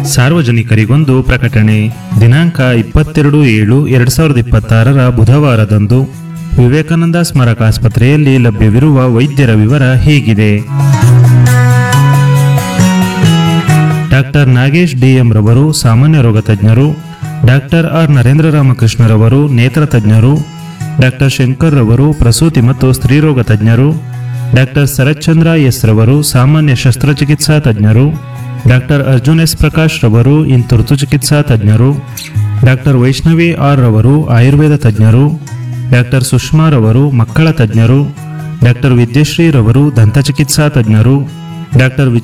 ಸಾರ್ವಜನಿಕರಿಗೊಂದು ಪ್ರಕಟಣೆ ದಿನಾಂಕ ಇಪ್ಪತ್ತೆರಡು ಏಳು ಎರಡ್ ಸಾವಿರದ ಇಪ್ಪತ್ತಾರರ ಬುಧವಾರದಂದು ವಿವೇಕಾನಂದ ಸ್ಮಾರಕ ಆಸ್ಪತ್ರೆಯಲ್ಲಿ ಲಭ್ಯವಿರುವ ವೈದ್ಯರ ವಿವರ ಹೀಗಿದೆ ಡಾಕ್ಟರ್ ನಾಗೇಶ್ ಡಿಎಂ ರವರು ಸಾಮಾನ್ಯ ರೋಗ ತಜ್ಞರು ಡಾಕ್ಟರ್ ಆರ್ ನರೇಂದ್ರ ರಾಮಕೃಷ್ಣರವರು ನೇತ್ರ ತಜ್ಞರು ಡಾಕ್ಟರ್ ಶಂಕರ್ ರವರು ಪ್ರಸೂತಿ ಮತ್ತು ಸ್ತ್ರೀರೋಗ ತಜ್ಞರು ಡಾಕ್ಟರ್ ಶರತ್ಚಂದ್ರ ಎಸ್ ರವರು ಸಾಮಾನ್ಯ ಶಸ್ತ್ರಚಿಕಿತ್ಸಾ ತಜ್ಞರು ಡಾಕ್ಟರ್ ಅರ್ಜುನ್ ಎಸ್ ಪ್ರಕಾಶ್ ರವರು ಇನ್ ತುರ್ತು ಚಿಕಿತ್ಸಾ ತಜ್ಞರು ಡಾಕ್ಟರ್ ವೈಷ್ಣವಿ ಆರ್ ರವರು ಆಯುರ್ವೇದ ತಜ್ಞರು ಡಾಕ್ಟರ್ ಸುಷ್ಮಾ ರವರು ಮಕ್ಕಳ ತಜ್ಞರು ಡಾಕ್ಟರ್ ವಿದ್ಯಶ್ರೀ ರವರು ದಂತಚಿಕಿತ್ಸಾ ತಜ್ಞರು ಡಾಕ್ಟರ್